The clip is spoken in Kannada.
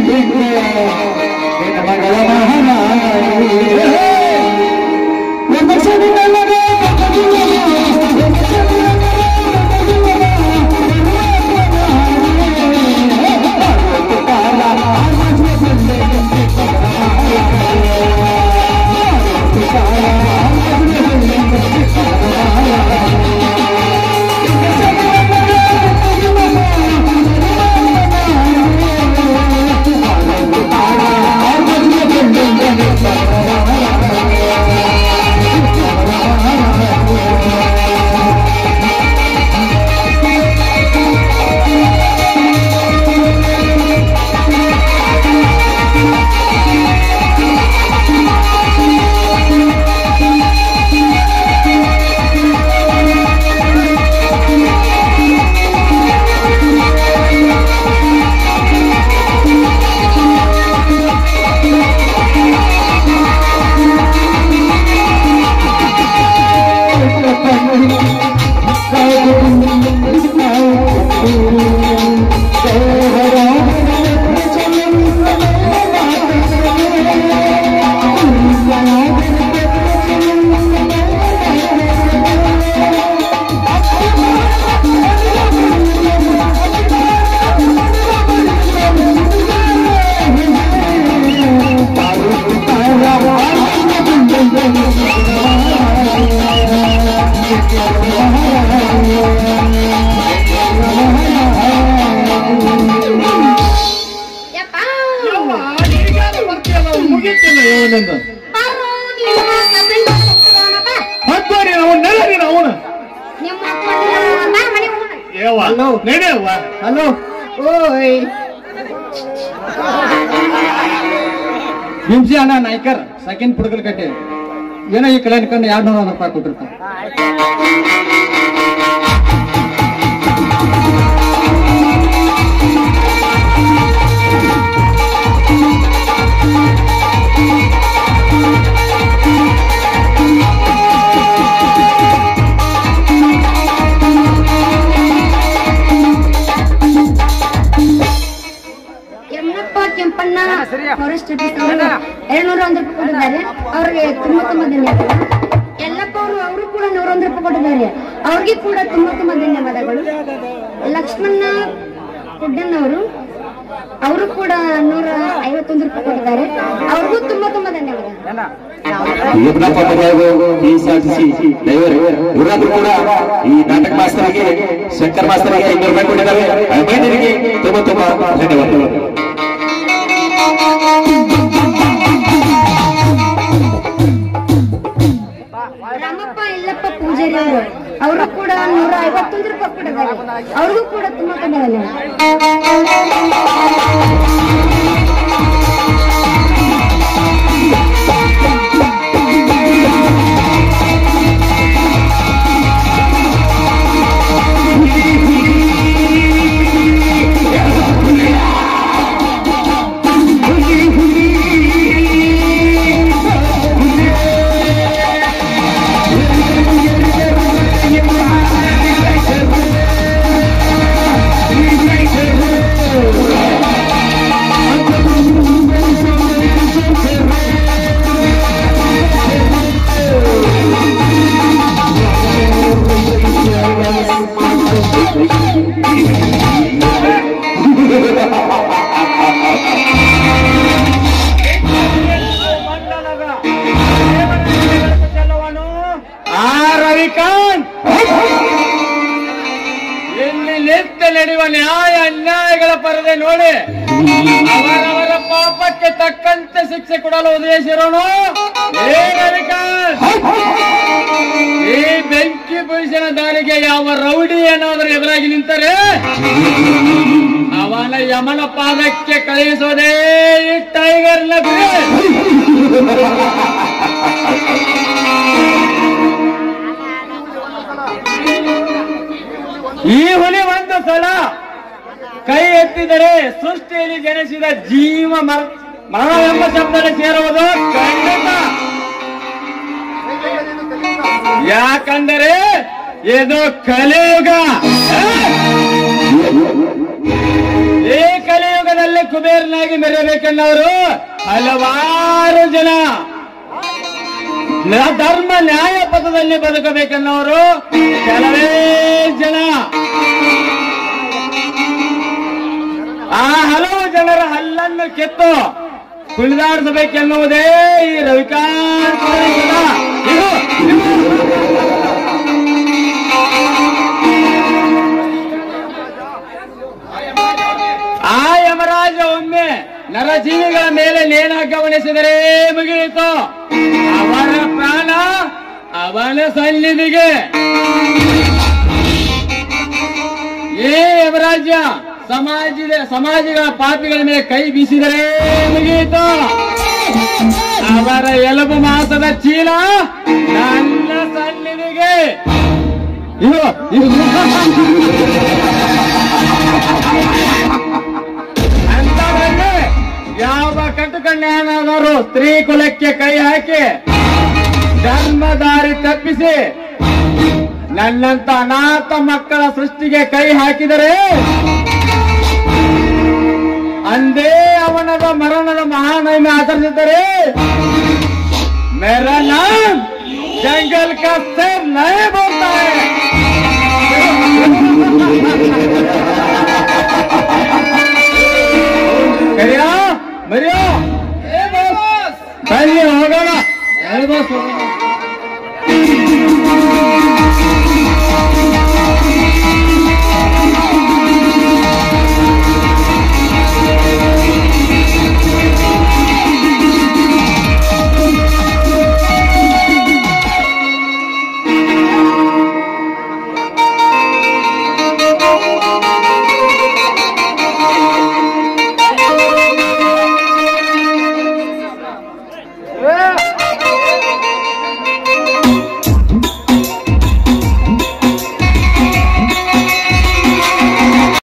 ಹೆಣ್ಣೆ ನಿನ್ನ ಮಗಳ ಮಹಾರಾಣಿ ಒಂದು ಕ್ಷಣದಲ್ಲದೆ ಯಪ್ಪ ಯವ್ವ, ಈಗಾದ್ರೂ ಬರ್ತೀಯಲ್ಲ, ಮುಗೀತಿಲ್ಲ ಇವನಿಂದ. ಬಾರೋ ನಿಮ್ಮ ಹಸ್ಬೆಂಡ್ ಹೋಗ್ತಿದಾನಪ್ಪ. ಹತ್ತೋರಿ ಅವನ್ ನೆಲರಿ ಅವನು ನಿಮ್ಮ ಅಪ್ಪನ ಬಾ ಮನೆಗೆ ಹೋಗೋಣ. ಏವ್ವ ಹಲೋ. ನಡೆಯವ್ವ ಹಲೋ ಓಯ್ ಹಿಂಸೆ ಅಣ್ಣ ನಾಯ್ಕರ್ ಸೆಕೆಂಡ್ ಪುಡಗಲ್ ಕಟ್ಟೆ ಏನೋ ಈ ಕಡೆ ಕಂಡು ಎರಡು ನೂರ ಒಂದು ರೂಪಾಯಿ ಕೊಟ್ಟಿರ್ತಾರೆ ಯಮನಪ್ಪ ಕೆಂಪಣ್ಣ ಫಾರೆಸ್ಟ್ ಆಫೀಸರ್ ಎರಡ್ನೂರ ಒಂದು ರೂಪಾಯಿ ಕೊಟ್ಟಿದ್ದಾರೆ ಅವ್ರಿಗೆ ತುಂಬಾ ತುಂಬಾ ಧನ್ಯವಾದ ಯಲ್ಲಪ್ಪ ಅವರು ಅವರು ಕೂಡ ನೂರೊಂದು ರೂಪಾಯಿ ಕೊಟ್ಟಿದ್ದಾರೆ ಅವ್ರಿಗೆ ಕೂಡ ತುಂಬಾ ತುಂಬಾ ಧನ್ಯವಾದಗಳು ಲಕ್ಷ್ಮಣ್ಣ ಕುಡ್ಡನ್ ಅವರು ಅವರು ಕೂಡ ನೂರ ಐವತ್ತೊಂದು ರೂಪಾಯಿ ಕೊಟ್ಟಿದ್ದಾರೆ ಅವ್ರಿಗೂ ತುಂಬಾ ತುಂಬಾ ಧನ್ಯವಾದ ಯಮನಪ್ಪ ಮದುವೆಗೂ ಈ ಸಾಧಿಸಿ ಡ್ರೈವರ್ ಇವರಾದ್ರೂ ಕೂಡ ಈ ನಾಟಕ ಮಾಸ್ತರಿಗೆ ಶಂಕರ್ ಮಾಸ್ತರಿಗೆ ಐನೂರು ರೂಪಾಯಿ ಕೊಟ್ಟಿದ್ದಾರೆ ಆ ಮಹಿಳೆಯರಿಗೆ ತುಂಬಾ ತುಂಬಾ ಧನ್ಯವಾದಗಳು ರಾಮಪ್ಪ ಇಲ್ಲಪ್ಪ ಪೂಜಾರಿ ಅವರು ಅವರು ಕೂಡ ನೂರ ಐವತ್ತೊಂದು ರೂಪಾಯಿ ಕೊಟ್ಟಿದ್ದಾರೆ ಅವ್ರಿಗೂ ಕೂಡ ತುಂಬಾ ತುಂಬಾ ಧನ್ಯವಾದ ಆ ರವಿಕಾಂತ್ ಇಲ್ಲಿ ನಿತ್ಯ ನಡೆಯುವ ನ್ಯಾಯ ಅನ್ಯಾಯಗಳ ಪರದೆ ನೋಡಿ ಅವರವರ ಪಾಪಕ್ಕೆ ತಕ್ಕಂತೆ ಶಿಕ್ಷೆ ಕೊಡಲು ಉದ್ದೇಶಿರೋನು ಏ ರವಿಕಾಂತ್ ಈ ಬೆಂಕಿ ಪುರುಷನ ದಾರಿಗೆ ಯಾವ ರೌಡಿ ಏನಾದರೂ ಎದುರಾಗಿ ನಿಂತರೆ ಅವನ ಯಮನ ಪಾದಕ್ಕೆ ಕಳುಹಿಸೋದೇ ಈ ಟೈಗರ್ ಲಭ್ಯ ಈ ಹುಲಿ ಒಂದು ಸಲ ಕೈ ಎತ್ತಿದರೆ ಸೃಷ್ಟಿಯಲ್ಲಿ ಜನಿಸಿದ ಜೀವ ಮರ ಮರಣವೆಂಬ ಶಬ್ದದಲ್ಲಿ ಸೇರುವುದು ಖಂಡಿತ ಯಾಕಂದರೆ ಇದು ಕಲಿಯುಗ ಈ ಕಲಿಯುಗದಲ್ಲಿ ಜಗತ್ತಲ್ಲಿ ಕುಬೇರನಾಗಿ ಮೆರೆಯಬೇಕೆನ್ನವರು ಹಲವಾರು ಜನ ನ- ಧರ್ಮ ನ್ಯಾಯ ಪಥದಲ್ಲಿ ಬದುಕಬೇಕೆನ್ನವರು ಕೆಲವೇ ಜನ ಆ ಹಲವು ಜನರ ಹಲ್ಲನ್ನು ಕೆತ್ತು ಕುಣಿದಾಡಿಸಬೇಕೆನ್ನುವುದೇ ಈ ರವಿಕಾಂತ್ ಜನ. ಇದು ಆ ಯಮರಾಜ ಒಮ್ಮೆ ನರಜೀವಿಗಳ ಮೇಲೆ ನೇಣ ಗಮನಿಸಿದರೆ ಮುಗಿಯಿತು ಅವರ ಪ್ರಾಣ ಅವನ ಸನ್ನಿಧಿಗೆ ಏ ಯಮರಾಜ್ಯ ಸಮಾಜದ ಸಮಾಜಗಳ ಪಾಪಿಗಳ ಮೇಲೆ ಕೈ ಬೀಸಿದರೆ ಮುಗಿಯಿತು ಅವರ ಎಲುಬು ಮಾಸದ ಚೀಲ ನನ್ನ ಸನ್ನಿಧಿಗೆ ಇದು ಇದು ಅಂತವರಲ್ಲಿ ಯಾವ ಕಟ್ಟುಕಣ್ಯಾನಾದರೂ ಸ್ತ್ರೀ ಕುಲಕ್ಕೆ ಕೈ ಹಾಕಿ ಧರ್ಮದಾರಿ ತಪ್ಪಿಸಿ ನನ್ನಂತ ಅನಾಥ ಮಕ್ಕಳ ಸೃಷ್ಟಿಗೆ ಕೈ ಹಾಕಿದರೆ ಅಂದೇ ಅವನದ ಮರಣದ ಮಹಾನೈಮೆ ಆಚರಿಸಿದರೆ मेरा नाम जंगल का शेर नहीं बोलता है करिया